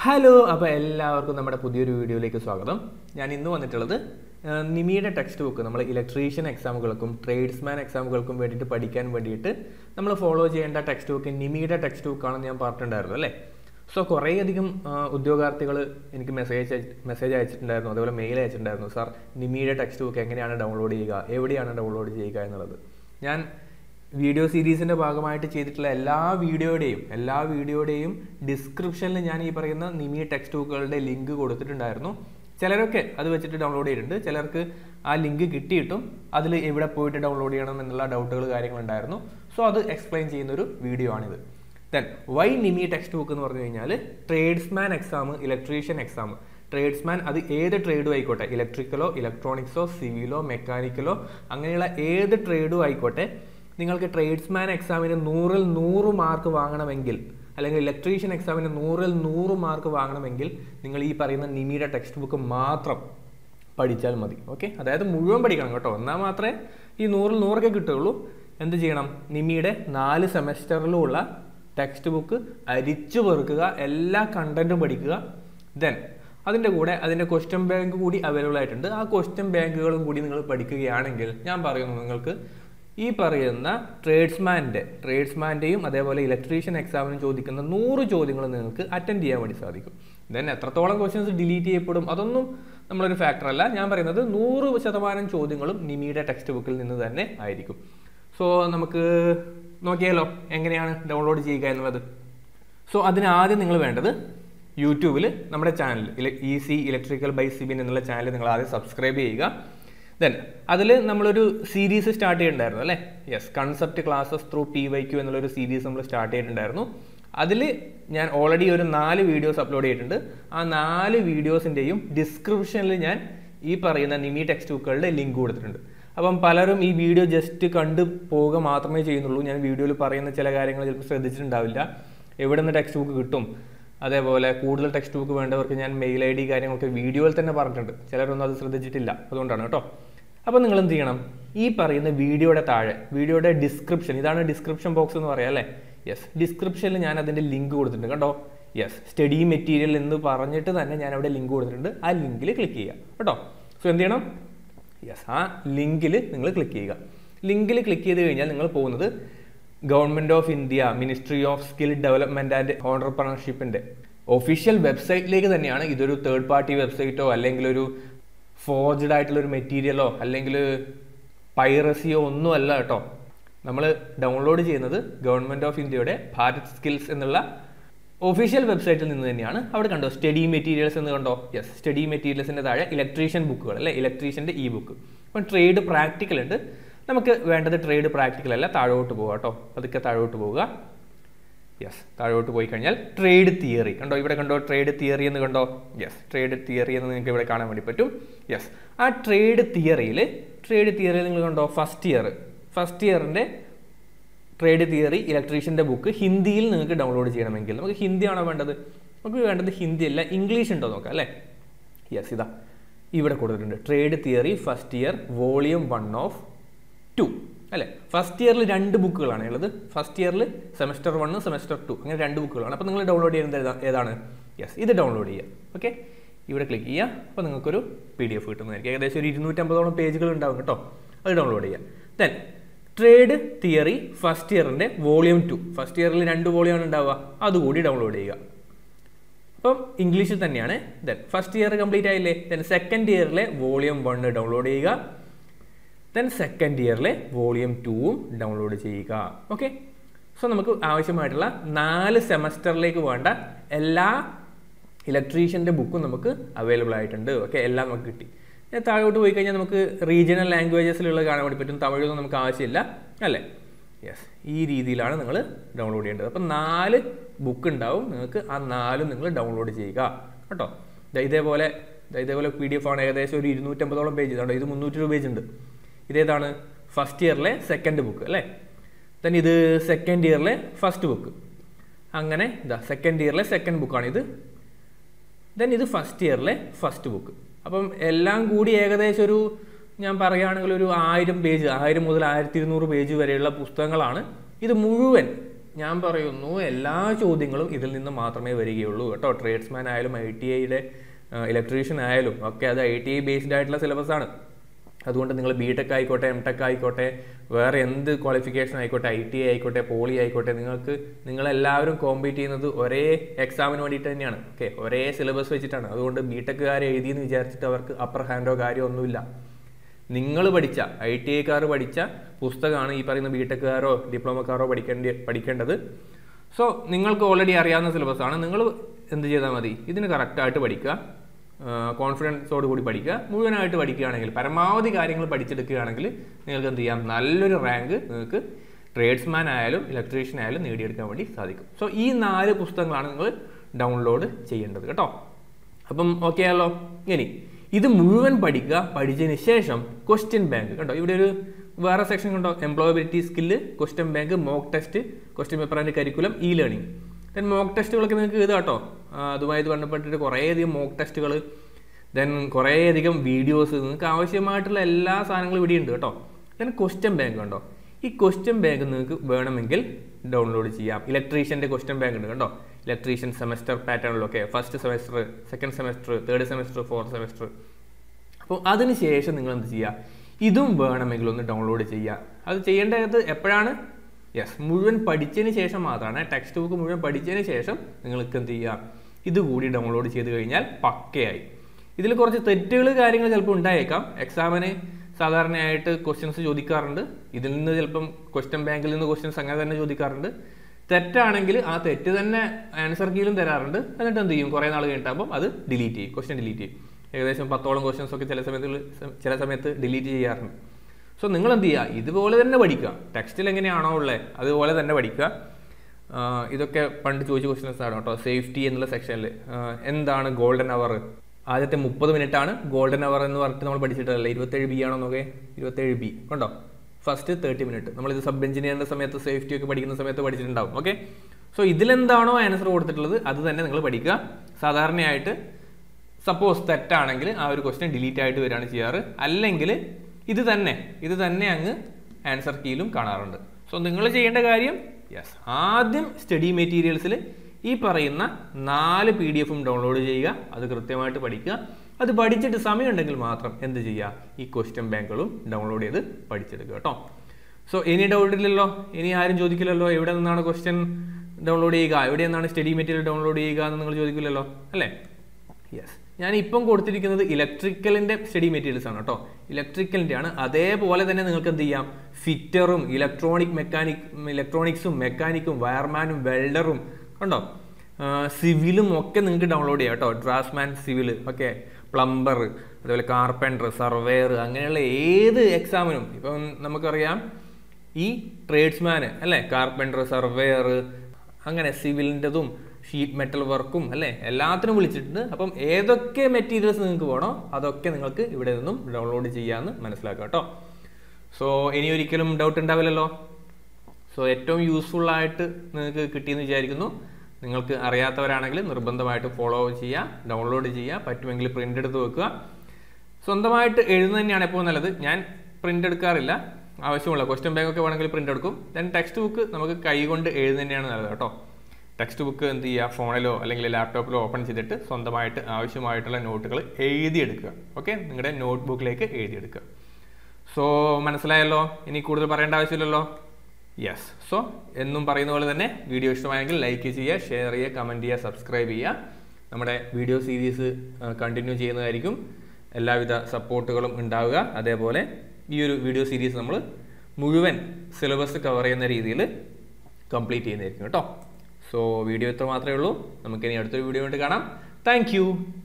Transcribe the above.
hello അപ്പോൾ എല്ലാവർക്കും നമ്മുടെ പുതിയൊരു വീഡിയോയിലേക്ക് സ്വാഗതം ഞാൻ ഇന്ന് വന്നിട്ടുള്ളത് ആ, നിമിയുടെ ടെക്സ്റ്റ് ബുക്ക് നമ്മൾ ഇലക്ട്രീഷ്യൻ എക്സാമുകൾക്കും ട്രേഡ്സ്മാൻ എക്സാമുകൾക്കും വേണ്ടിയിട്ട് പഠിക്കാൻ വേണ്ടിയിട്ട് നമ്മൾ ഫോളോ ചെയ്യേണ്ട ടെക്സ്റ്റ് ബുക്ക് നിമിയുടെ ടെക്സ്റ്റ് ബുക്കാണെന്ന് ഞാൻ പറഞ്ഞിട്ടുണ്ടായിരുന്നു അല്ലേ സോ കുറേയധികം ഉദ്യോഗാർത്ഥികൾ എനിക്ക് മെസ്സേജ് മെസ്സേജ് അയച്ചിട്ടുണ്ടായിരുന്നു അതുപോലെ മെയിൽ അയച്ചിട്ടുണ്ടായിരുന്നു സാർ നിമിയുടെ ടെക്സ്റ്റ് ബുക്ക് എങ്ങനെയാണ് ഡൗൺലോഡ് ചെയ്യുക എവിടെയാണ് ഡൗൺലോഡ് ചെയ്യുക എന്നുള്ളത് ഞാൻ വീഡിയോ സീരീസിന്റെ ഭാഗമായിട്ട് ചെയ്തിട്ടുള്ള എല്ലാ വീഡിയോയുടെയും എല്ലാ വീഡിയോയുടെയും ഡിസ്ക്രിപ്ഷനിൽ ഞാൻ ഈ പറയുന്ന നിമി ടെക്സ്റ്റ് ബുക്കുകളുടെ ലിങ്ക് കൊടുത്തിട്ടുണ്ടായിരുന്നു ചിലരൊക്കെ അത് വെച്ചിട്ട് ഡൗൺലോഡ് ചെയ്തിട്ടുണ്ട് ചിലർക്ക് ആ ലിങ്ക് കിട്ടിയിട്ടും അതിൽ എവിടെ പോയിട്ട് ഡൗൺലോഡ് ചെയ്യണം എന്നുള്ള ഡൗട്ടുകൾ കാര്യങ്ങളുണ്ടായിരുന്നു സോ അത് എക്സ്പ്ലെയിൻ ചെയ്യുന്ന ഒരു വീഡിയോ ആണിത് then why NIMI text book എന്ന് പറഞ്ഞു കഴിഞ്ഞാൽ tradesman exam electrician exam tradesman അത് ഏത് ട്രേഡും ആയിക്കോട്ടെ ഇലക്ട്രിക്കലോ ഇലക്ട്രോണിക്സോ സിവിലോ മെക്കാനിക്കലോ അങ്ങനെയുള്ള ഏത് ട്രേഡും ആയിക്കോട്ടെ നിങ്ങൾക്ക് ട്രേഡ്സ്മാൻ എക്സാമിന് നൂറിൽ നൂറ് മാർക്ക് വാങ്ങണമെങ്കിൽ അല്ലെങ്കിൽ ഇലക്ട്രീഷ്യൻ എക്സാമിന് നൂറിൽ നൂറ് മാർക്ക് വാങ്ങണമെങ്കിൽ നിങ്ങൾ ഈ പറയുന്ന നിമിയുടെ ടെക്സ്റ്റ് ബുക്ക് മാത്രം പഠിച്ചാൽ മതി ഓക്കെ അതായത് മുഴുവൻ പഠിക്കണം കേട്ടോ എന്നാൽ മാത്രമേ ഈ നൂറിൽ നൂറൊക്കെ കിട്ടുകയുള്ളൂ എന്ത് ചെയ്യണം നിമിയുടെ നാല് സെമസ്റ്ററിലുമുള്ള ടെക്സ്റ്റ് ബുക്ക് അരിച്ചു പെറുക്കുക എല്ലാ കണ്ടന്റും പഠിക്കുക ദെൻ അതിൻ്റെ കൂടെ അതിൻ്റെ ക്വസ്റ്റ്യൻ ബാങ്ക് കൂടി അവൈലബിൾ ആയിട്ടുണ്ട് ആ ക്വസ്റ്റ്യൻ ബാങ്കുകളും കൂടി നിങ്ങൾ പഠിക്കുകയാണെങ്കിൽ ഞാൻ പറയുന്നു നിങ്ങൾക്ക് ഈ പറയുന്ന ട്രേഡ്സ്മാൻ്റെ ട്രേഡ്സ്മാൻ്റെയും അതേപോലെ ഇലക്ട്രീഷ്യൻ എക്സാമിനും ചോദിക്കുന്ന നൂറ് ചോദ്യങ്ങൾ നിങ്ങൾക്ക് അറ്റൻഡ് ചെയ്യാൻ വേണ്ടി സാധിക്കും ദെൻ എത്രത്തോളം ക്വസ്റ്റ്യൻസ് ഡിലീറ്റ് ചെയ്യപ്പെടും അതൊന്നും നമ്മളൊരു ഫാക്ടർ അല്ല ഞാൻ പറയുന്നത് നൂറ് ശതമാനം ചോദ്യങ്ങളും നിമിയുടെ ടെക്സ്റ്റ് ബുക്കിൽ നിന്ന് തന്നെ ആയിരിക്കും സോ നമുക്ക് നോക്കിയാലോ എങ്ങനെയാണ് ഡൗൺലോഡ് ചെയ്യുക എന്നുള്ളത് സോ അതിന് ആദ്യം നിങ്ങൾ വേണ്ടത് യൂട്യൂബിൽ നമ്മുടെ channel E C electrical by Sibin എന്നുള്ള ചാനൽ നിങ്ങൾ ആദ്യം സബ്സ്ക്രൈബ് ചെയ്യുക ദെൻ അതിൽ നമ്മളൊരു സീരീസ് സ്റ്റാർട്ട് ചെയ്തിട്ടുണ്ടായിരുന്നു അല്ലേ yes concept classes through P Y Q എന്നുള്ളൊരു സീരീസ് നമ്മൾ സ്റ്റാർട്ട് ചെയ്തിട്ടുണ്ടായിരുന്നു അതിൽ ഞാൻ ഓൾറെഡി ഒരു നാല് വീഡിയോസ് അപ്ലോഡ് ചെയ്തിട്ടുണ്ട് ആ നാല് വീഡിയോസിൻ്റെയും ഡിസ്ക്രിപ്ഷനിൽ ഞാൻ ഈ പറയുന്ന നിമി ടെക്സ്റ്റ് ബുക്കുകളുടെ ലിങ്ക് കൊടുത്തിട്ടുണ്ട് അപ്പം പലരും ഈ വീഡിയോ ജസ്റ്റ് കണ്ടു പോവുക മാത്രമേ ചെയ്യുന്നുള്ളൂ ഞാൻ വീഡിയോയിൽ പറയുന്ന ചില കാര്യങ്ങൾ ചിലപ്പോൾ ശ്രദ്ധിച്ചിട്ടുണ്ടാവില്ല എവിടെ നിന്ന് ടെക്സ്റ്റ് ബുക്ക് കിട്ടും അതേപോലെ കൂടുതൽ ടെക്സ്റ്റ് ബുക്ക് വേണ്ടവർക്ക് ഞാൻ മെയിൽ ഐ ഡി കാര്യങ്ങളൊക്കെ വീഡിയോയിൽ തന്നെ പറഞ്ഞിട്ടുണ്ട് ചിലരൊന്നും അത് ശ്രദ്ധിച്ചിട്ടില്ല അതുകൊണ്ടാണ് കേട്ടോ അപ്പോൾ നിങ്ങൾ എന്ത് ചെയ്യണം ഈ പറയുന്ന വീഡിയോയുടെ താഴെ വീഡിയോയുടെ ഡിസ്ക്രിപ്ഷൻ ഇതാണ് ഡിസ്ക്രിപ്ഷൻ ബോക്സ് എന്ന് പറയാം അല്ലേ യെസ് ഡിസ്ക്രിപ്ഷനിൽ ഞാൻ അതിൻ്റെ ലിങ്ക് കൊടുത്തിട്ടുണ്ട് കണ്ടോ യെസ് സ്റ്റഡി മെറ്റീരിയൽ എന്ന് പറഞ്ഞിട്ട് തന്നെ ഞാൻ അവിടെ ലിങ്ക് കൊടുത്തിട്ടുണ്ട് ആ ലിങ്കിൽ ക്ലിക്ക് ചെയ്യുക കേട്ടോ സോ എന്ത് ചെയ്യണം യെസ് ആ ലിങ്കിൽ നിങ്ങൾ ക്ലിക്ക് ചെയ്യുക ലിങ്കിൽ ക്ലിക്ക് ചെയ്ത് കഴിഞ്ഞാൽ നിങ്ങൾ പോകുന്നത് government of India ministry of skill development and ഓണ്ടർപ്രണർഷിപ്പിൻ്റെ ഒഫീഷ്യൽ വെബ്സൈറ്റിലേക്ക് തന്നെയാണ് ഇതൊരു തേർഡ് പാർട്ടി വെബ്സൈറ്റോ അല്ലെങ്കിൽ ഒരു ഫോർജ്ഡ് ആയിട്ടുള്ള ഒരു മെറ്റീരിയലോ അല്ലെങ്കിൽ പൈറസിയോ ഒന്നുമല്ല കേട്ടോ നമ്മൾ ഡൗൺലോഡ് ചെയ്യുന്നത് ഗവൺമെൻറ് ഓഫ് ഇന്ത്യയുടെ ഭാരത് സ്കിൽസ് എന്നുള്ള ഒഫീഷ്യൽ വെബ്സൈറ്റിൽ നിന്ന് തന്നെയാണ് അവിടെ കണ്ടോ സ്റ്റഡി മെറ്റീരിയൽസ് എന്ന് കണ്ടോ യെസ് സ്റ്റഡി മെറ്റീരിയൽസിൻ്റെ താഴെ ഇലക്ട്രീഷ്യൻ ബുക്കുകൾ അല്ലെ ഇലക്ട്രീഷ്യൻ്റെ ഇ ബുക്ക് അപ്പം ട്രേഡ് പ്രാക്ടിക്കൽ ഉണ്ട് നമുക്ക് വേണ്ടത് ട്രേഡ് പ്രാക്ടിക്കൽ അല്ല താഴോട്ട് പോവുക കേട്ടോ അതൊക്കെ താഴോട്ട് പോവുക യെസ് താഴോട്ട് പോയി കഴിഞ്ഞാൽ ട്രേഡ് തിയറി കണ്ടോ ഇവിടെ കണ്ടോ ട്രേഡ് തിയറി എന്ന് കണ്ടോ യെസ് ട്രേഡ് തിയറി എന്ന് നിങ്ങൾക്ക് ഇവിടെ കാണാൻ വേണ്ടി പറ്റും യെസ് ആ ട്രേഡ് തിയറിയിൽ ട്രേഡ് തിയറിയിൽ നിങ്ങൾ കണ്ടോ ഫസ്റ്റ് ഇയർ ഫസ്റ്റ് ഇയറിൻ്റെ ട്രേഡ് തിയറി ഇലക്ട്രീഷ്യൻ്റെ ബുക്ക് ഹിന്ദിയിൽ നിങ്ങൾക്ക് ഡൗൺലോഡ് ചെയ്യണമെങ്കിൽ നമുക്ക് ഹിന്ദിയാണോ വേണ്ടത് നമുക്ക് വേണ്ടത് ഹിന്ദി അല്ല ഇംഗ്ലീഷ് ഉണ്ടോ നോക്കാം അല്ലേ യെസ് ഇതാ ഇവിടെ കൊടുത്തിട്ടുണ്ട് trade theory first year volume one of two അല്ലേ ഫസ്റ്റ് ഇയറിൽ രണ്ട് ബുക്കുകളാണ് ഉള്ളത് ഫസ്റ്റ് ഇയറിൽ സെമസ്റ്റർ വണ്ണ് സെമസ്റ്റർ ടു അങ്ങനെ രണ്ട് ബുക്കുകളാണ് അപ്പോൾ നിങ്ങൾ ഡൗൺലോഡ് ചെയ്യുന്നത് ഏതാ- ഏതാണ് യെസ് ഇത് ഡൗൺലോഡ് ചെയ്യുക ഓക്കെ ഇവിടെ ക്ലിക്ക് ചെയ്യുക അപ്പോൾ നിങ്ങൾക്കൊരു പി ഡി എഫ് കിട്ടുന്നതായിരിക്കും ഏകദേശം ഒരു ഇരുന്നൂറ്റമ്പതോളം പേജുകൾ ഉണ്ടാവും കേട്ടോ അത് ഡൗൺലോഡ് ചെയ്യുക ദെൻ ട്രേഡ് തിയറി ഫസ്റ്റ് ഇയറിൻ്റെ വോളിയം ടു ഫസ്റ്റ് ഇയറിൽ രണ്ട് വോളിയാണ് ഉണ്ടാവുക അതുകൂടി ഡൗൺലോഡ് ചെയ്യുക അപ്പം ഇംഗ്ലീഷിൽ തന്നെയാണ് ദെൻ ഫസ്റ്റ് ഇയർ കംപ്ലീറ്റ് ആയില്ലേ ദെൻ സെക്കൻഡ് ഇയറിലെ വോളിയം വണ്ണ് ഡൗൺലോഡ് ചെയ്യുക ദെൻ സെക്കൻഡ് ഇയറിലെ വോളിയം ടൂവും ഡൗൺലോഡ് ചെയ്യുക ഓക്കെ സോ നമുക്ക് ആവശ്യമായിട്ടുള്ള നാല് സെമസ്റ്ററിലേക്ക് വേണ്ട എല്ലാ ഇലക്ട്രീഷ്യൻ്റെ ബുക്കും നമുക്ക് അവൈലബിൾ ആയിട്ടുണ്ട് ഓക്കെ എല്ലാം നമുക്ക് കിട്ടി ഇനി താഴോട്ട് പോയി കഴിഞ്ഞാൽ നമുക്ക് റീജിയണൽ ലാംഗ്വേജസിലുള്ള കാണാൻ വേണ്ടി പറ്റും തമിഴൊന്നും നമുക്ക് ആവശ്യമില്ല അല്ലേ യെസ് ഈ രീതിയിലാണ് നിങ്ങൾ ഡൗൺലോഡ് ചെയ്യേണ്ടത് അപ്പം നാല് ബുക്ക് ഉണ്ടാവും നിങ്ങൾക്ക് ആ നാലും നിങ്ങൾ ഡൗൺലോഡ് ചെയ്യുക കേട്ടോ ദാ ഇതേപോലെ ദാ ഇതേപോലെ പി ഡി എഫ് ആണ് ഏകദേശം ഒരു ഇരുന്നൂറ്റമ്പതോളം പേജ് ഇതുണ്ട് ഇത് മുന്നൂറ്റി രൂപ പേജ് ഉണ്ട് ഇതേതാണ് ഫസ്റ്റ് ഇയറിലെ സെക്കൻഡ് ബുക്ക് അല്ലേ ദെൻ ഇത് സെക്കൻഡ് ഇയറിലെ ഫസ്റ്റ് ബുക്ക് അങ്ങനെ ഇതാ സെക്കൻഡ് ഇയറിലെ സെക്കൻഡ് ബുക്കാണ് ഇത് ദെൻ ഇത് ഫസ്റ്റ് ഇയറിലെ ഫസ്റ്റ് ബുക്ക് അപ്പം എല്ലാം കൂടി ഏകദേശം ഒരു ഞാൻ പറയുകയാണെങ്കിൽ ഒരു ആയിരം പേജ് ആയിരം മുതൽ ആയിരത്തി ഇരുന്നൂറ് പേജ് വരെയുള്ള പുസ്തകങ്ങളാണ് ഇത് മുഴുവൻ ഞാൻ പറയുന്നു എല്ലാ ചോദ്യങ്ങളും ഇതിൽ നിന്ന് മാത്രമേ വരികയുള്ളൂ കേട്ടോ ട്രേഡ്സ്മാൻ ആയാലും ഐ ടി ഐയുടെ ഇലക്ട്രീഷ്യൻ ആയാലും ഒക്കെ അത് ഐ ടി ഐ ബേസ്ഡ് ആയിട്ടുള്ള സിലബസ് ആണ് അതുകൊണ്ട് നിങ്ങൾ ബി ടെക് ആയിക്കോട്ടെ എം ടെക് ആയിക്കോട്ടെ വേറെ എന്ത് ക്വാളിഫിക്കേഷൻ ആയിക്കോട്ടെ ഐ ടി ഐ ആയിക്കോട്ടെ പോളി ആയിക്കോട്ടെ നിങ്ങൾക്ക് നിങ്ങളെല്ലാവരും കോമ്പീറ്റ് ചെയ്യുന്നത് ഒരേ എക്സാമിന് വേണ്ടിയിട്ട് തന്നെയാണ് ഓക്കെ ഒരേ സിലബസ് വെച്ചിട്ടാണ് അതുകൊണ്ട് ബി ടെക്കുകാർ എഴുതിയെന്ന് വിചാരിച്ചിട്ട് അവർക്ക് അപ്പർ ഹാൻഡോ കാര്യമോ ഒന്നുമില്ല നിങ്ങൾ പഠിച്ച ഐ ടി ഐക്കാർ പഠിച്ച പുസ്തകമാണ് ഈ പറയുന്ന ബി ടെക്കുകാരോ ഡിപ്ലോമക്കാരോ പഠിക്കേണ്ടി പഠിക്കേണ്ടത് സോ നിങ്ങൾക്ക് ഓൾറെഡി അറിയാവുന്ന സിലബസ് ആണ് നിങ്ങൾ എന്ത് ചെയ്താൽ മതി ഇതിന് കറക്റ്റായിട്ട് പഠിക്കുക കോൺഫിഡൻസോട് കൂടി പഠിക്കുക മുഴുവനായിട്ട് പഠിക്കുകയാണെങ്കിൽ പരമാവധി കാര്യങ്ങൾ പഠിച്ചെടുക്കുകയാണെങ്കിൽ നിങ്ങൾക്ക് എന്ത് ചെയ്യാം നല്ലൊരു റാങ്ക് നിങ്ങൾക്ക് ട്രേഡ്സ്മാൻ ആയാലും ഇലക്ട്രീഷ്യൻ ആയാലും നേടിയെടുക്കാൻ വേണ്ടി സാധിക്കും സോ ഈ നാല് പുസ്തകങ്ങളാണ് നിങ്ങൾ ഡൗൺലോഡ് ചെയ്യേണ്ടത് കേട്ടോ അപ്പം ഓക്കെ ആയല്ലോ ഇനി ഇത് മുഴുവൻ പഠിക്കുക പഠിച്ചതിന് ശേഷം ക്വസ്റ്റ്യൻ ബാങ്ക് കണ്ടോ ഇവിടെ ഒരു വേറെ സെക്ഷൻ കണ്ടോ employability skill question bank mock test question paper and curriculum e learning then mock ടെസ്റ്റുകളൊക്കെ നിങ്ങൾക്ക് എഴുതാം കേട്ടോ ആ, അതുമായിട്ട് ബന്ധപ്പെട്ടിട്ട് കുറേയധികം മോക്ക് ടെസ്റ്റുകൾ ദെൻ കുറേയധികം വീഡിയോസ് നിങ്ങൾക്ക് ആവശ്യമായിട്ടുള്ള എല്ലാ സാധനങ്ങളും ഇവിടെ ഉണ്ട് കേട്ടോ ദെൻ ക്വസ്റ്റ്യൻ ബാങ്ക് കണ്ടോ ഈ ക്വസ്റ്റ്യൻ ബാങ്ക് നിങ്ങൾക്ക് വേണമെങ്കിൽ ഡൗൺലോഡ് ചെയ്യാം ഇലക്ട്രീഷ്യൻ്റെ ക്വസ്റ്റ്യൻ ബാങ്ക് ഉണ്ട് കണ്ടോ ഇലക്ട്രീഷ്യൻ സെമസ്റ്റർ പാറ്റേണിലൊക്കെ first semester second semester third semester fourth semester അപ്പോൾ അതിന് ശേഷം നിങ്ങൾ എന്ത് ചെയ്യുക ഇതും വേണമെങ്കിൽ ഒന്ന് ഡൗൺലോഡ് ചെയ്യുക അത് ചെയ്യേണ്ടത് എപ്പോഴാണ് യെസ് മുഴുവൻ പഠിച്ചതിന് ശേഷം മാത്രമാണ് ടെക്സ്റ്റ് ബുക്ക് മുഴുവൻ പഠിച്ചതിന് ശേഷം നിങ്ങൾക്ക് എന്ത് ചെയ്യുക ഇത് കൂടി ഡൗൺലോഡ് ചെയ്ത് കഴിഞ്ഞാൽ പക്കയായി ഇതിൽ കുറച്ച് തെറ്റുകൾ കാര്യങ്ങൾ ചിലപ്പോൾ ഉണ്ടായേക്കാം എക്സാമിന് സാധാരണയായിട്ട് ക്വസ്റ്റ്യൻസ് ചോദിക്കാറുണ്ട് ഇതിൽ നിന്ന് ചിലപ്പം ക്വസ്റ്റ്യൻ ബാങ്കിൽ നിന്ന് ക്വസ്റ്റ്യൻസ് അങ്ങനെ തന്നെ ചോദിക്കാറുണ്ട് തെറ്റാണെങ്കിൽ ആ തെറ്റ് തന്നെ ആൻസർ കീയിലും തരാറുണ്ട് എന്നിട്ട് എന്ത് ചെയ്യും കുറേ നാൾ കഴിഞ്ഞിട്ടാകുമ്പോൾ അത് ഡിലീറ്റ് ചെയ്യും ക്വസ്റ്റ്യൻ ഡിലീറ്റ് ചെയ്യും ഏകദേശം പത്തോളം ക്വസ്റ്റ്യൻസ് ഒക്കെ ചില സമയത്ത് ചില സമയത്ത് ഡിലീറ്റ് ചെയ്യാറുണ്ട് സോ നിങ്ങൾ എന്ത് ചെയ്യുക ഇതുപോലെ തന്നെ പഠിക്കുക ടെക്സ്റ്റിൽ എങ്ങനെയാണോ ഉള്ളത് അതുപോലെ തന്നെ പഠിക്കുക ആ, ഇതൊക്കെ പണ്ട് ചോദിച്ച ക്വസ്റ്റ്യൻസ് ആണ് കേട്ടോ സേഫ്റ്റി എന്നുള്ള സെക്ഷനിൽ എന്താണ് ഗോൾഡൻ അവർ ആദ്യത്തെ മുപ്പത് മിനിറ്റ് ആണ് ഗോൾഡൻ അവർ എന്ന് പറഞ്ഞിട്ട് നമ്മൾ പഠിച്ചിട്ടല്ലേ ഇരുപത്തേഴ് ബി ആണോ നോക്കേ ഇരുപത്തേഴ് ബി കണ്ടോ ഫസ്റ്റ് തേർട്ടി മിനിറ്റ് നമ്മളിത് സബ് എഞ്ചിനീയറിൻ്റെ സമയത്ത് സേഫ്റ്റി ഒക്കെ പഠിക്കുന്ന സമയത്ത് പഠിച്ചിട്ടുണ്ടാവും ഓക്കെ സോ ഇതിലെന്താണോ ആൻസർ കൊടുത്തിട്ടുള്ളത് അത് തന്നെ നിങ്ങൾ പഠിക്കുക സാധാരണയായിട്ട് സപ്പോസ് തെറ്റാണെങ്കിൽ ആ ഒരു ക്വസ്റ്റ്യൻ ഡിലീറ്റ് ആയിട്ട് വരികയാണ് ചെയ്യാറ് അല്ലെങ്കിൽ ഇത് തന്നെ ഇത് തന്നെ അങ്ങ് ആൻസർ കീയിലും കാണാറുണ്ട് സോ നിങ്ങൾ ചെയ്യേണ്ട കാര്യം യെസ് ആദ്യം സ്റ്റഡി മെറ്റീരിയൽസിൽ ഈ പറയുന്ന നാല് പി ഡി എഫും ഡൗൺലോഡ് ചെയ്യുക അത് കൃത്യമായിട്ട് പഠിക്കുക അത് പഠിച്ചിട്ട് സമയമുണ്ടെങ്കിൽ മാത്രം എന്ത് ചെയ്യുക ഈ ക്വസ്റ്റ്യൻ ബാങ്കുകളും ഡൗൺലോഡ് ചെയ്ത് പഠിച്ചെടുക്കുക കേട്ടോ സോ ഇനി ഡൗട്ട് ഇല്ലല്ലോ ഇനി ആരും ചോദിക്കില്ലല്ലോ എവിടെ നിന്നാണ് ക്വസ്റ്റ്യൻ ഡൗൺലോഡ് ചെയ്യുക എവിടെ നിന്നാണ് സ്റ്റഡി മെറ്റീരിയൽ ഡൗൺലോഡ് ചെയ്യുക എന്ന് നിങ്ങൾ ചോദിക്കില്ലല്ലോ അല്ലേ യെസ് ഞാൻ ഇപ്പം കൊടുത്തിരിക്കുന്നത് ഇലക്ട്രിക്കലിന്റെ സ്റ്റഡി മെറ്റീരിയൽസ് ആണ് കേട്ടോ ഇലക്ട്രിക്കലിന്റെ ആണ് അതേപോലെ തന്നെ നിങ്ങൾക്ക് എന്ത് ചെയ്യാം ഫിറ്ററും ഇലക്ട്രോണിക് മെക്കാനിക് ഇലക്ട്രോണിക്സും മെക്കാനിക്കും വയർമാനും വെൽഡറും കണ്ടോ സിവിലും ഒക്കെ നിങ്ങൾക്ക് ഡൗൺലോഡ് ചെയ്യാം കേട്ടോ ഡ്രാസ്മാൻ സിവിൽ ഓക്കെ പ്ലംബർ അതുപോലെ കാർപ്പൻറ്റർ സർവേയർ അങ്ങനെയുള്ള ഏത് എക്സാമിനും ഇപ്പം നമുക്കറിയാം ഈ ട്രേഡ്സ്മാന് അല്ലേ കാർപ്പൻറ്റർ സർവേയർ അങ്ങനെ സിവിലിൻ്റെതും ഷീറ്റ് മെറ്റൽ വർക്കും അല്ലേ എല്ലാത്തിനും വിളിച്ചിട്ടുണ്ട് അപ്പം ഏതൊക്കെ മെറ്റീരിയൽസ് നിങ്ങൾക്ക് വേണോ അതൊക്കെ നിങ്ങൾക്ക് ഇവിടെ നിന്നും ഡൗൺലോഡ് ചെയ്യാമെന്ന് മനസ്സിലാക്കാം കേട്ടോ സോ ഇനി ഒരിക്കലും ഡൗട്ട് ഉണ്ടാവില്ലല്ലോ സോ ഏറ്റവും യൂസ്ഫുൾ ആയിട്ട് നിങ്ങൾക്ക് കിട്ടിയെന്ന് വിചാരിക്കുന്നു നിങ്ങൾക്ക് അറിയാത്തവരാണെങ്കിൽ നിർബന്ധമായിട്ട് ഫോളോ ചെയ്യുക ഡൗൺലോഡ് ചെയ്യുക പറ്റുമെങ്കിൽ പ്രിൻ്റ് എടുത്ത് വെക്കുക സ്വന്തമായിട്ട് എഴുതുന്നത് തന്നെയാണ് എപ്പോൾ നല്ലത് ഞാൻ പ്രിൻ്റ് എടുക്കാറില്ല ആവശ്യമുള്ള ക്വസ്റ്റ്യൻ ബാങ്ക് ഒക്കെ വേണമെങ്കിൽ പ്രിൻ്റ് എടുക്കും ദെൻ ടെക്സ്റ്റ് ബുക്ക് നമുക്ക് കൈ കൊണ്ട് എഴുതുന്നത് തന്നെയാണ് നല്ലത് കേട്ടോ ടെക്സ്റ്റ് ബുക്ക് എന്ത് ചെയ്യുക ഫോണിലോ അല്ലെങ്കിൽ ലാപ്ടോപ്പിലോ ഓപ്പൺ ചെയ്തിട്ട് സ്വന്തമായിട്ട് ആവശ്യമായിട്ടുള്ള നോട്ടുകൾ എഴുതിയെടുക്കുക ഓക്കെ നിങ്ങളുടെ നോട്ട് ബുക്കിലേക്ക് എഴുതിയെടുക്കുക സോ മനസ്സിലായല്ലോ ഇനി കൂടുതൽ പറയേണ്ട ആവശ്യമില്ലല്ലോ യെസ് സോ എന്നും പറയുന്ന പോലെ തന്നെ വീഡിയോ ഇഷ്ടമായെങ്കിൽ ലൈക്ക് ചെയ്യുക ഷെയർ ചെയ്യുക കമൻറ്റ് ചെയ്യുക സബ്സ്ക്രൈബ് ചെയ്യുക നമ്മുടെ വീഡിയോ സീരീസ് കണ്ടിന്യൂ ചെയ്യുന്നതായിരിക്കും എല്ലാവിധ സപ്പോർട്ടുകളും ഉണ്ടാവുക അതേപോലെ ഈ ഒരു വീഡിയോ സീരീസ് നമ്മൾ മുഴുവൻ സിലബസ് കവർ ചെയ്യുന്ന രീതിയിൽ കംപ്ലീറ്റ് ചെയ്യുന്നതായിരിക്കും കേട്ടോ സോ വീഡിയോ ഇത്ര മാത്രമേ ഉള്ളൂ നമുക്കിനി അടുത്തൊരു വീഡിയോ കൊണ്ട് കാണാം താങ്ക്